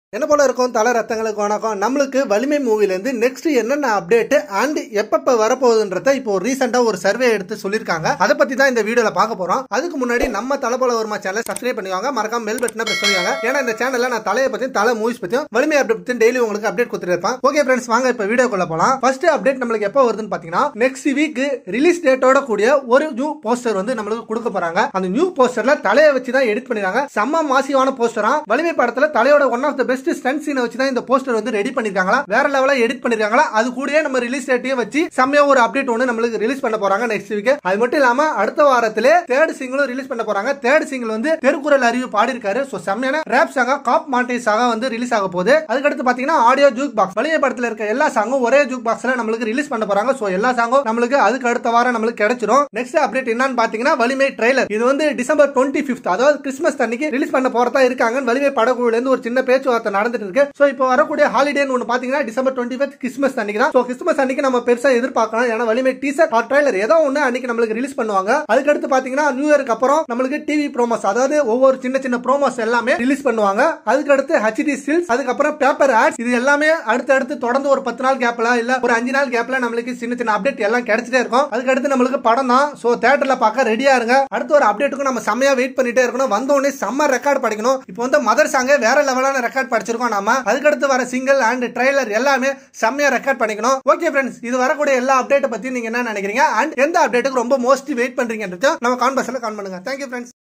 என்ன போல இருக்கும் தல ரத்தங்களுக்கு வணக்கம் நம்மளுக்கு வலிமை மூவில இருந்து நெக்ஸ்ட் என்னென்ன அப்டேட் அண்ட் எப்பப்ப வரப்போகுதுன்றத இப்போ ரீசெண்டா ஒரு சர்வே எடுத்து சொல்லிருக்காங்க அதை பத்தி தான் இந்த வீடியோல பார்க்க போறோம் அதுக்கு முன்னாடி நம்ம தலபோல வருமா சேனல் சப்ஸ்கிரைப் பண்ணிவாங்க மறக்காம பெல் பட்டனை பிரஸ் பண்ணுவாங்க ஏன்னா இந்த சேனல்ல நான் தலையை பத்தியும் தலை மூவிஸ் பத்தியும் வலிமை அப்டேட் பத்தி டெய்லி உங்களுக்கு அப்டேட் கொடுத்துட்டு இருப்பேன் ஓகே ஃப்ரெண்ட்ஸ் வாங்க இப்ப வீடியோக்குள்ள போலாம் ஃபர்ஸ்ட் அப்டேட் நம்மளுக்கு எப்போ வருதுன்னு பாத்தீங்கன்னா நெக்ஸ்ட் வீக் ரிலீஸ் டேட்டோட கூடிய ஒரு நியூ போஸ்டர் வந்து நம்மளுக்கு கொடுக்க போறாங்க அந்த நியூ போஸ்டர்ல தலையை வச்சு தான் எடிட் பண்ணிருக்காங்க செம்ம மாசிவான போஸ்டரா வலிமை படத்துல தலையோட one of the best stunt சீனை வச்சு தான் இந்த போஸ்டர் வந்து ரெடி பண்ணிருக்காங்களா வேற லெவலா எடிட் பண்ணிருக்காங்களா அது கூடயே நம்ம ரிலீஸ் டேட்டையும் வச்சு செம்மையா ஒரு அப்டேட் ஒன்று நம்மளுக்கு ரிலீஸ் பண்ண போறாங்க நெக்ஸ்ட் வீக் அது மட்டும் இல்லாம அடுத்த வாரத்திலே தேர்ட் சிங்கிளும் ரிலீஸ் பண்ண போறாங்க தேர்ட் சிங்கிள் வந்து தெருக்குறள் அறிவு பாடிருக்காரு ஸோ செம்மையான ரேப் சாங்கா காப் மாண்டேஜ் சாங்கா வந்து ரிலீஸ் ஆக போகுது அதுக்கடுத்து பாத்தீங்கன்னா ஆடியோ ஜூக் பாக்ஸ் வலிய படத்துல இருக்க எல்லா சாங்கும் ஒரே ஜூக் பாக்ஸ்ல நம்மளுக்கு ரிலீஸ் பண்ண போறாங்க ஸோ எல்லா சாங்கும் நம்மளுக்கு அதுக்கு அடுத்த வாரம் நம்மளுக்கு கிடைச்சிரும் நெக்ஸ்ட் அப்டேட் என்னன்னு பாத்தீங்கன்னா வலிமை ட்ரெய்லர் இது வந்து டிசம்பர் டுவெண்ட்டி ஃபிஃப்த் அதாவது கிறிஸ்மஸ் அன்னைக்கு ரிலீஸ் பண்ண போறதா இருக்காங்க வலிமை படக்குழுல இருந்து ஒரு சின்ன பேச்சுவார்த்தை நடந்துட்டு இருக்கு ஸோ இப்போ வரக்கூடிய ஹாலிடேன்னு ஒன்று பாத்தீங்கன்னா டிசம்பர் டுவெண்ட்டி ஃபிஃப்த் கிறிஸ்மஸ் அன்னைக்கு தான் ஸோ கிறிஸ்மஸ் அன்னைக்கு நம்ம பெருசா எதிர்பார்க்கலாம் ஏன்னா வலிமை டீசர் ஆர் ட்ரைலர் ஏதோ ஒன்று அன்னைக்கு நம்மளுக்கு ரிலீஸ் பண்ணுவாங்க அதுக்கடுத்து பாத்தீங்கன்னா நியூ இயருக்கு அப்புறம் நம்மளுக்கு டிவி ப்ரோமோஸ் அதாவது ஒவ்வொரு சின்ன சின்ன ப்ரோமோஸ் எல்லாமே ரிலீஸ் பண்ணுவாங்க அதுக்கடுத்து ஹெச்டி ஸ்டில்ஸ் அதுக்கப்புறம் பேப்பர் ஆட்ஸ் இது எல்லாமே அடுத்து அடுத்து தொடர்ந்து ஒரு பத்து நாள் கேப்ல இல்ல ஒரு அஞ்சு நாள் கேப்ல நம்மளுக்கு சின்ன சின்ன அப்டேட் எல்லாம் கிடைச்சிட்டே இருக்கும் அதுக்கடுத்து நம்மளுக்கு படம் தான் ஸோ தேட்டர்ல பார்க்க ரெடியா இருங்க அடுத்த ஒரு அப்டேட்டுக்கும் நம்ம செம்மையா வெயிட் பண்ணிட்டே இருக்கணும் வந்த உடனே செம்ம ரெக்கார்ட் படிக்கணும் இப்போ வந்து மதர் சாங்கே வேற லெவலான ரெக்கார்ட் படிச்சிருக்கோம் நாம அதுக்கடுத்து வர சிங்கிள் அண்ட் ட்ரைலர் எல்லாமே செம்மையா ரெக்கார்ட் பண்ணிக்கணும் ஓகே ஃப்ரெண்ட்ஸ் இது வரக்கூடிய எல்லா அப்டேட்டை பத்தி நீங்க என்ன நினைக்கிறீங்க அண்ட் எந்த அப்டேட்டுக்கு ரொம்ப மோஸ்ட் வெயிட் பண்றீங்கன்றதையும் நம்ம கான்வர்ஸ்ல கான் பண்ணுங்க தேங்க்யூ ஃப்ரெண்ட்ஸ்